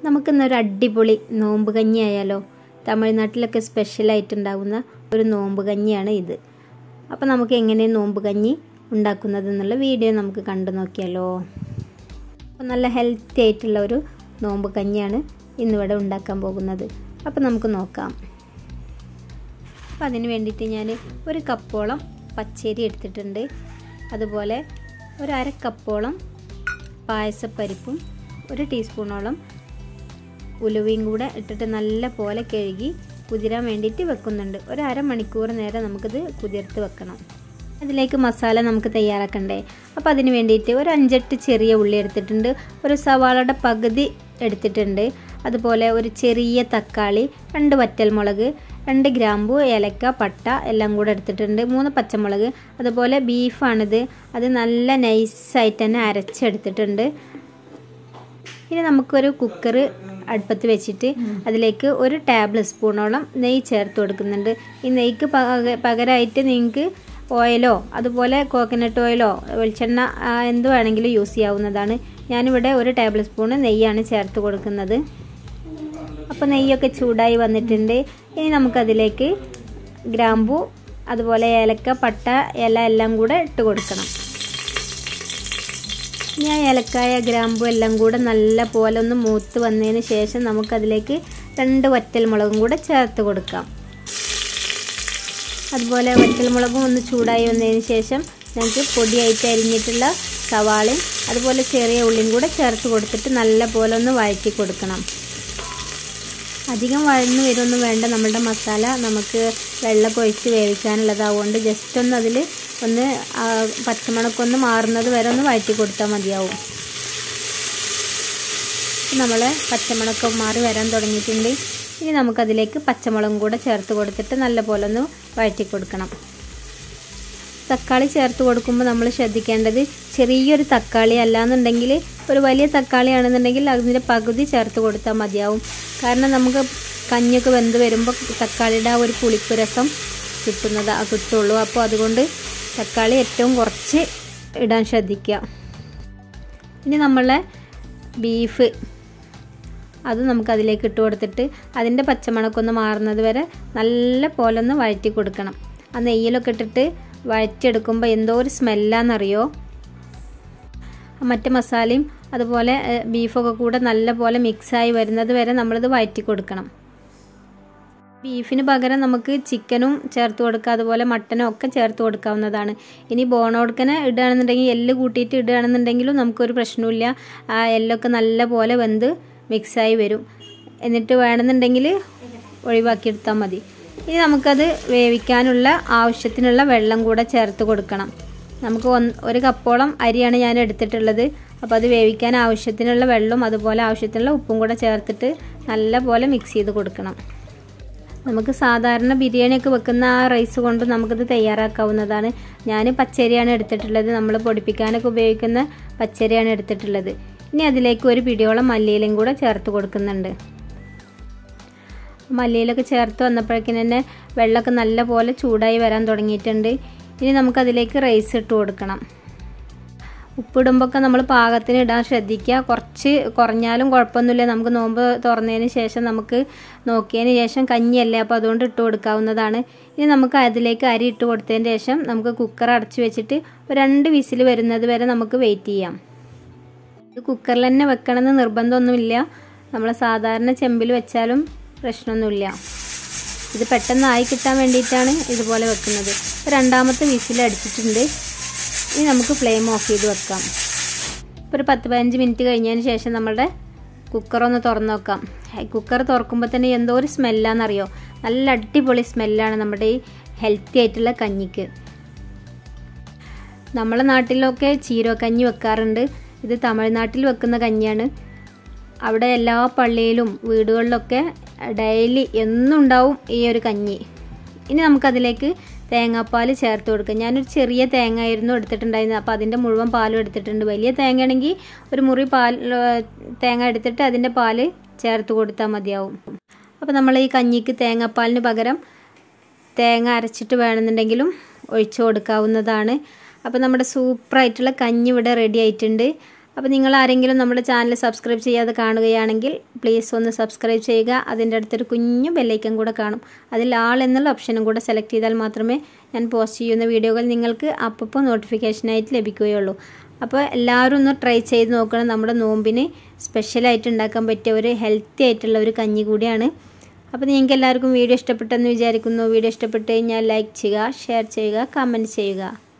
നമുക്കിന്നൊരു അടിപൊളി നോമ്പ് കഞ്ഞി ആയാലോ തമിഴ്നാട്ടിലൊക്കെ സ്പെഷ്യലായിട്ട് ഉണ്ടാകുന്ന ഒരു നോമ്പ് കഞ്ഞിയാണ് ഇത് അപ്പോൾ നമുക്ക് എങ്ങനെ നോമ്പ് കഞ്ഞി ഉണ്ടാക്കുന്നത് എന്നുള്ള വീഡിയോ നമുക്ക് കണ്ടു നോക്കിയാലോ അപ്പോൾ നല്ല ഹെൽത്തി ആയിട്ടുള്ള ഒരു നോമ്പ് കഞ്ഞിയാണ് ഇന്നിവിടെ ഉണ്ടാക്കാൻ പോകുന്നത് അപ്പോൾ നമുക്ക് നോക്കാം അപ്പോൾ അതിന് വേണ്ടിയിട്ട് ഞാൻ ഒരു കപ്പോളം പച്ചരി എടുത്തിട്ടുണ്ട് അതുപോലെ ഒരു അര കപ്പോളം പായസപ്പരിപ്പും ഒരു ടീസ്പൂണോളം ഉലുവയും കൂടെ ഇട്ടിട്ട് നല്ല പോലെ കഴുകി കുതിരാൻ വേണ്ടിയിട്ട് വെക്കുന്നുണ്ട് ഒരു അരമണിക്കൂർ നേരം നമുക്കിത് കുതിർത്ത് വെക്കണം അതിലേക്ക് മസാല നമുക്ക് തയ്യാറാക്കണ്ടേ അപ്പോൾ അതിന് വേണ്ടിയിട്ട് ഒരു അഞ്ചെട്ട് ചെറിയ ഉള്ളി എടുത്തിട്ടുണ്ട് ഒരു സവാളയുടെ പകുതി എടുത്തിട്ടുണ്ട് അതുപോലെ ഒരു ചെറിയ തക്കാളി രണ്ട് വറ്റൽമുളക് രണ്ട് ഗ്രാമ്പു ഏലക്ക പട്ട എല്ലാം കൂടെ എടുത്തിട്ടുണ്ട് മൂന്ന് പച്ചമുളക് അതുപോലെ ബീഫാണിത് അത് നല്ല നൈസായിട്ട് തന്നെ അരച്ചെടുത്തിട്ടുണ്ട് ഇനി നമുക്കൊരു കുക്കർ അടുപ്പത്ത് വെച്ചിട്ട് അതിലേക്ക് ഒരു ടേബിൾ സ്പൂണോളം നെയ്യ് ചേർത്ത് കൊടുക്കുന്നുണ്ട് ഈ നെയ്ക്ക് പകരമായിട്ട് നിങ്ങൾക്ക് ഓയിലോ അതുപോലെ കോക്കനട്ട് ഓയിലോ വെളിച്ചെണ്ണ എന്ത് വേണമെങ്കിലും യൂസ് ചെയ്യാവുന്നതാണ് ഞാനിവിടെ ഒരു ടേബിൾ സ്പൂൺ നെയ്യാണ് ചേർത്ത് കൊടുക്കുന്നത് അപ്പോൾ നെയ്യൊക്കെ ചൂടായി വന്നിട്ടുണ്ട് ഇനി നമുക്കതിലേക്ക് ഗ്രാമ്പു അതുപോലെ ഏലക്ക പട്ട ഇല എല്ലാം കൂടെ ഇട്ട് കൊടുക്കണം ഞാൻ ഏലക്കായ ഗ്രാമ്പു എല്ലാം കൂടെ നല്ല പോലെ ഒന്ന് മൂത്ത് വന്നതിന് ശേഷം നമുക്കതിലേക്ക് രണ്ട് വറ്റൽ മുളകും കൂടെ ചേർത്ത് കൊടുക്കാം അതുപോലെ വറ്റൽ മുളകും ഒന്ന് ചൂടായി വന്നതിന് ശേഷം നമുക്ക് പൊടിയായിട്ട് അരിഞ്ഞിട്ടുള്ള സവാളയും അതുപോലെ ചെറിയ ഉള്ളിയും കൂടെ ചേർത്ത് കൊടുത്തിട്ട് നല്ല പോലെ ഒന്ന് വഴറ്റി കൊടുക്കണം അധികം വഴന്നു വരുമൊന്നും വേണ്ട നമ്മളുടെ മസാല നമുക്ക് വെള്ളം ഒഴിച്ച് വേവിക്കാനുള്ളത് അതുകൊണ്ട് ജസ്റ്റ് ഒന്ന് അതിൽ ഒന്ന് പച്ചമണക്കൊന്ന് മാറുന്നത് വരെ ഒന്ന് വഴറ്റി കൊടുത്താൽ മതിയാവും നമ്മൾ പച്ചമുളകൊക്കെ മാറി വരാൻ തുടങ്ങിയിട്ടുണ്ട് ഇനി നമുക്കതിലേക്ക് പച്ചമുളകും കൂടെ ചേർത്ത് കൊടുത്തിട്ട് നല്ലപോലെ ഒന്ന് വഴറ്റി കൊടുക്കണം തക്കാളി ചേർത്ത് കൊടുക്കുമ്പോൾ നമ്മൾ ശ്രദ്ധിക്കേണ്ടത് ചെറിയൊരു തക്കാളി അല്ലാന്നുണ്ടെങ്കിൽ ഒരു വലിയ തക്കാളി ആണെന്നുണ്ടെങ്കിൽ അതിൻ്റെ പകുതി ചേർത്ത് കൊടുത്താൽ മതിയാവും കാരണം നമുക്ക് കഞ്ഞൊക്കെ വെന്ത് വരുമ്പോൾ തക്കാളിയുടെ ആ ഒരു പുളിപ്പ് രസം കിട്ടുന്നത് കിട്ടുള്ളൂ അപ്പോൾ അതുകൊണ്ട് തക്കാളി ഏറ്റവും കുറച്ച് ഇടാൻ ശ്രദ്ധിക്കുക ഇനി നമ്മളെ ബീഫ് അത് നമുക്ക് അതിലേക്ക് ഇട്ട് കൊടുത്തിട്ട് അതിൻ്റെ പച്ചമണക്കൊന്ന് മാറുന്നത് വരെ നല്ല പോലെ ഒന്ന് വഴറ്റി കൊടുക്കണം ആ നെയ്യിലൊക്കെ ഇട്ടിട്ട് വഴറ്റിയെടുക്കുമ്പോൾ എന്തോ ഒരു സ്മെല്ലാന്നറിയോ മറ്റ് മസാലയും അതുപോലെ ബീഫൊക്കെ കൂടെ നല്ല പോലെ മിക്സായി വരുന്നത് വരെ നമ്മളിത് വഴറ്റി കൊടുക്കണം ബീഫിന് പകരം നമുക്ക് ചിക്കനും ചേർത്ത് കൊടുക്കുക അതുപോലെ മട്ടനും ഒക്കെ ചേർത്ത് കൊടുക്കാവുന്നതാണ് ഇനി ബോണോടുക്കനെ ഇടുകയാണെന്നുണ്ടെങ്കിൽ എല്ല് കൂട്ടിയിട്ട് ഇടുകയാണെന്നുണ്ടെങ്കിലും നമുക്കൊരു പ്രശ്നമില്ല ആ എല്ലൊക്കെ നല്ല പോലെ വെന്ത് മിക്സായി വരും എന്നിട്ട് വേണമെന്നുണ്ടെങ്കിൽ ഒഴിവാക്കിയെടുത്താൽ മതി ഇനി നമുക്കത് വേവിക്കാനുള്ള ആവശ്യത്തിനുള്ള വെള്ളം കൂടെ ചേർത്ത് കൊടുക്കണം നമുക്ക് ഒരു കപ്പോളം അരിയാണ് ഞാൻ എടുത്തിട്ടുള്ളത് അപ്പോൾ അത് വേവിക്കാൻ ആവശ്യത്തിനുള്ള വെള്ളവും അതുപോലെ ആവശ്യത്തിനുള്ള ഉപ്പും കൂടെ ചേർത്തിട്ട് നല്ല പോലെ മിക്സ് ചെയ്ത് കൊടുക്കണം നമുക്ക് സാധാരണ ബിരിയാണിയൊക്കെ വെക്കുന്ന ആ റൈസ് കൊണ്ട് നമുക്കിത് തയ്യാറാക്കാവുന്നതാണ് ഞാൻ പച്ചരിയാണ് എടുത്തിട്ടുള്ളത് നമ്മൾ പൊടിപ്പിക്കാനൊക്കെ ഉപയോഗിക്കുന്ന പച്ചരിയാണ് എടുത്തിട്ടുള്ളത് ഇനി അതിലേക്ക് ഒരു പിടിയോളം മല്ലിയിലും കൂടെ ചേർത്ത് കൊടുക്കുന്നുണ്ട് മല്ലിയിലൊക്കെ ചേർത്ത് വന്നപ്പോഴേക്കും തന്നെ വെള്ളമൊക്കെ നല്ല പോലെ ചൂടായി വരാൻ തുടങ്ങിയിട്ടുണ്ട് ഇനി നമുക്കതിലേക്ക് റൈസ് ഇട്ട് കൊടുക്കണം ഉപ്പിടുമ്പോഴൊക്കെ നമ്മൾ പാകത്തിന് ഇടാൻ ശ്രദ്ധിക്കുക കുറച്ച് കുറഞ്ഞാലും കുഴപ്പമൊന്നുമില്ല നമുക്ക് നോമ്പ് തുറന്നതിന് ശേഷം നമുക്ക് നോക്കിയതിന് ശേഷം കഞ്ഞിയല്ലേ അപ്പോൾ അതുകൊണ്ട് ഇട്ട് കൊടുക്കാവുന്നതാണ് ഇനി നമുക്ക് അതിലേക്ക് അരി ഇട്ട് കൊടുത്തതിന് ശേഷം നമുക്ക് കുക്കർ അടച്ചു വെച്ചിട്ട് ഒരു രണ്ട് വിസിൽ വരുന്നത് വരെ നമുക്ക് വെയിറ്റ് ചെയ്യാം ഇത് കുക്കറിൽ തന്നെ വെക്കണമെന്ന് നിർബന്ധമൊന്നുമില്ല നമ്മൾ സാധാരണ ചെമ്പിൽ വെച്ചാലും പ്രശ്നമൊന്നുമില്ല ഇത് പെട്ടെന്ന് ആയി കിട്ടാൻ വേണ്ടിയിട്ടാണ് ഇതുപോലെ വെക്കുന്നത് രണ്ടാമത്തെ വിസിൽ അടിച്ചിട്ടുണ്ട് ഇനി നമുക്ക് ഫ്ലെയിം ഓഫ് ചെയ്ത് വെക്കാം ഇപ്പോൾ ഒരു പത്ത് പതിനഞ്ച് മിനിറ്റ് കഴിഞ്ഞതിന് ശേഷം നമ്മുടെ കുക്കറൊന്ന് തുറന്ന് നോക്കാം കുക്കർ തുറക്കുമ്പോൾ തന്നെ എന്തോ ഒരു സ്മെല്ലാണെന്നറിയോ നല്ല അടിപൊളി സ്മെല്ലാണ് നമ്മുടെ ഈ ഹെൽത്തി ആയിട്ടുള്ള കഞ്ഞിക്ക് നമ്മളെ നാട്ടിലൊക്കെ ചീരോ കഞ്ഞി വെക്കാറുണ്ട് ഇത് തമിഴ്നാട്ടിൽ വെക്കുന്ന കഞ്ഞിയാണ് അവിടെ എല്ലാ പള്ളിയിലും വീടുകളിലൊക്കെ ഡെയിലി എന്നും ഉണ്ടാവും ഈ ഒരു കഞ്ഞി ഇനി നമുക്കതിലേക്ക് തേങ്ങാപ്പാൽ ചേർത്ത് കൊടുക്കുക ഞാനൊരു ചെറിയ തേങ്ങ ആയിരുന്നു എടുത്തിട്ടുണ്ടായിരുന്നത് അപ്പോൾ അതിൻ്റെ മുഴുവൻ പാലും എടുത്തിട്ടുണ്ട് വലിയ തേങ്ങ ആണെങ്കിൽ ഒരു മുറി പാൽ തേങ്ങ എടുത്തിട്ട് അതിൻ്റെ പാല് ചേർത്ത് കൊടുത്താൽ മതിയാവും അപ്പോൾ നമ്മൾ ഈ കഞ്ഞിക്ക് തേങ്ങാപ്പാലിന് പകരം തേങ്ങ അരച്ചിട്ട് വേണമെന്നുണ്ടെങ്കിലും ഒഴിച്ചു കൊടുക്കാവുന്നതാണ് അപ്പോൾ നമ്മുടെ സൂപ്പറായിട്ടുള്ള കഞ്ഞി ഇവിടെ റെഡി ആയിട്ടുണ്ട് അപ്പോൾ നിങ്ങൾ ആരെങ്കിലും നമ്മുടെ ചാനൽ സബ്സ്ക്രൈബ് ചെയ്യാതെ കാണുകയാണെങ്കിൽ പ്ലീസ് ഒന്ന് സബ്സ്ക്രൈബ് ചെയ്യുക അതിൻ്റെ അടുത്തൊരു കുഞ്ഞു ബെല്ലൈക്കൻ കൂടെ കാണും അതിൽ ആൾ എന്നുള്ള ഓപ്ഷനും കൂടെ സെലക്ട് ചെയ്താൽ മാത്രമേ ഞാൻ പോസ്റ്റ് ചെയ്യുന്ന വീഡിയോകൾ നിങ്ങൾക്ക് അപ്പോൾ നോട്ടിഫിക്കേഷനായിട്ട് ലഭിക്കുകയുള്ളൂ അപ്പോൾ എല്ലാവരും ഒന്ന് ട്രൈ ചെയ്ത് നോക്കണം നമ്മുടെ നോമ്പിന് സ്പെഷ്യലായിട്ട് ഉണ്ടാക്കാൻ പറ്റിയ ഒരു ഹെൽത്തി ആയിട്ടുള്ള ഒരു കഞ്ഞി കൂടിയാണ് അപ്പോൾ നിങ്ങൾക്ക് എല്ലാവർക്കും വീഡിയോ ഇഷ്ടപ്പെട്ടെന്ന് വിചാരിക്കുന്നു വീഡിയോ ഇഷ്ടപ്പെട്ട് കഴിഞ്ഞാൽ ലൈക്ക് ചെയ്യുക ഷെയർ ചെയ്യുക കമൻറ്റ് ചെയ്യുക